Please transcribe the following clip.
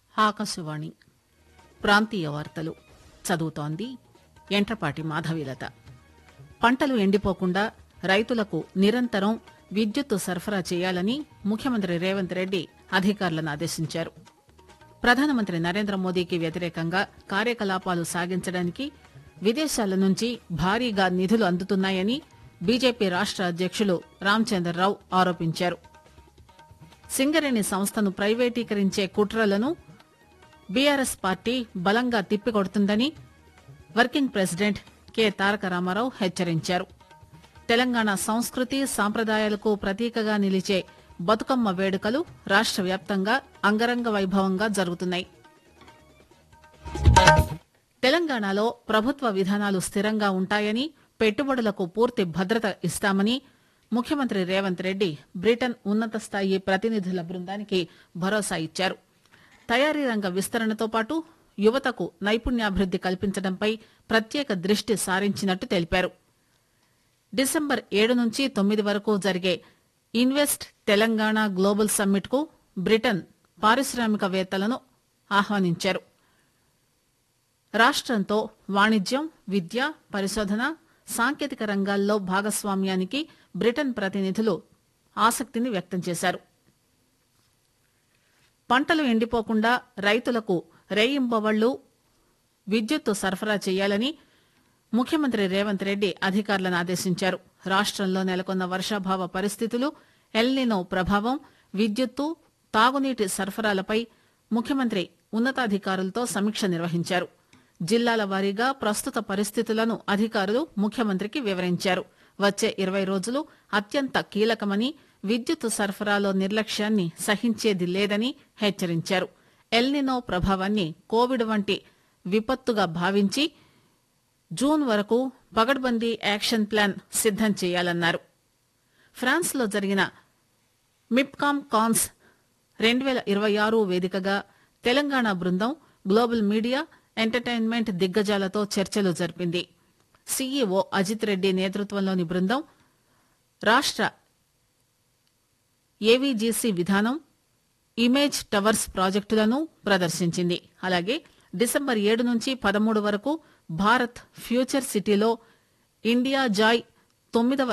ఆకాశవాణి ప్రాంతీయ వార్తలు చదువుతోంది ఎంట్రపాటి మాధవీలత పంటలు ఎండిపోకుండా రైతులకు నిరంతరం విద్యుత్తు సరఫరా చేయాలని ముఖ్యమంత్రి రేవంత్ రెడ్డి అధికారులను ఆదేశించారు ప్రధానమంత్రి నరేంద్ర మోదీకి వ్యతిరేకంగా కార్యకలాపాలు సాగించడానికి విదేశాల నుంచి భారీగా నిధులు అందుతున్నాయని బీజేపీ రాష్ట అధ్యకులు రామచంద్రరావు ఆరోపించారు సింగరేణి సంస్థను ప్రైవేటీకరించే కుట్రలను బీఆర్ఎస్ పార్టీ బలంగా తిప్పికొడుతుందని working president K Taraka Ramarao హెచ్చరించారు తెలంగాణ సంస్కృతి సాంప్రదాయాలకు ప్రతీకగా నిలిచే బతుకమ్మ వేడుకలు రాష్ట వ్యాప్తంగా అంగరంగ వైభవంగా జరుగుతున్నాయి తెలంగాణలో ప్రభుత్వ విధానాలు స్థిరంగా ఉంటాయని పెట్టుబడులకు పూర్తి భద్రత ఇస్తామని ముఖ్యమంత్రి రేవంత్ రెడ్డి బ్రిటన్ ఉన్నత స్థాయి ప్రతినిధుల బృందానికి భరోసా ఇచ్చారు తయారీ రంగ విస్తరణతో పాటు యువతకు నైపుణ్యాభివృద్ది కల్పించడంపై ప్రత్యేక దృష్టి సారించినట్టు తెలిపారు డిసెంబర్ ఏడు నుంచి తొమ్మిది వరకు జరిగే ఇన్వెస్ట్ తెలంగాణ గ్లోబల్ సమ్మిట్ కు బ్రిటన్ పారిశ్రామికవేత్తలను ఆహ్వానించారు రాష్టంతో వాణిజ్యం విద్య పరిశోధన సాంకేతిక రంగాల్లో భాగస్వామ్యానికి బ్రిటన్ ప్రతినిధులు ఆసక్తిని వ్యక్తం చేశారు పంటలు ఎండిపోకుండా రైతులకు రేయింబవళ్లు విద్యుత్తు సరఫరా చేయాలని ముఖ్యమంత్రి రేవంత్ రెడ్డి అధికారులను ఆదేశించారు రాష్టంలో నెలకొన్న వర్షాభావ పరిస్థితులు ఎల్నినో ప్రభావం విద్యుత్తు తాగునీటి సరఫరాలపై ముఖ్యమంత్రి ఉన్నతాధికారులతో సమీక్ష నిర్వహించారు జిల్లాల వారీగా ప్రస్తుత పరిస్థితులను అధికారులు ముఖ్యమంత్రికి వివరించారు వచ్చే ఇరవై రోజులు అత్యంత కీలకమని విద్యుత్ సరఫరాలో నిర్లక్ష్యాన్ని సహించేది లేదని హెచ్చరించారు ఎల్నినో ప్రభావాన్ని కోవిడ్ వంటి విపత్తుగా భావించి జూన్ వరకు పగడ్బందీ యాక్షన్ ప్లాన్ సిద్దం చేయాలన్నారు ఫ్రాన్స్ లో జరిగిన మిప్కామ్ కాన్స్ రెండు వేల ఇరవై ఆరు వేదికగా తెలంగాణ బృందం గ్లోబల్ మీడియా ఎంటర్టైన్మెంట్ దిగ్గజాలతో చర్చలు జరిపింది సీఈఓ అజిత్ రెడ్డి నేతృత్వంలోని బృందం రాష్ట ఏవీజీసీ విధానం ఇమేజ్ టవర్స్ ప్రాజెక్టులను ప్రదర్శించింది అలాగే డిసెంబర్ ఏడు నుంచి పదమూడు వరకు భారత్ ఫ్యూచర్ సిటీలో ఇండియా జాయ్ తొమ్మిదవ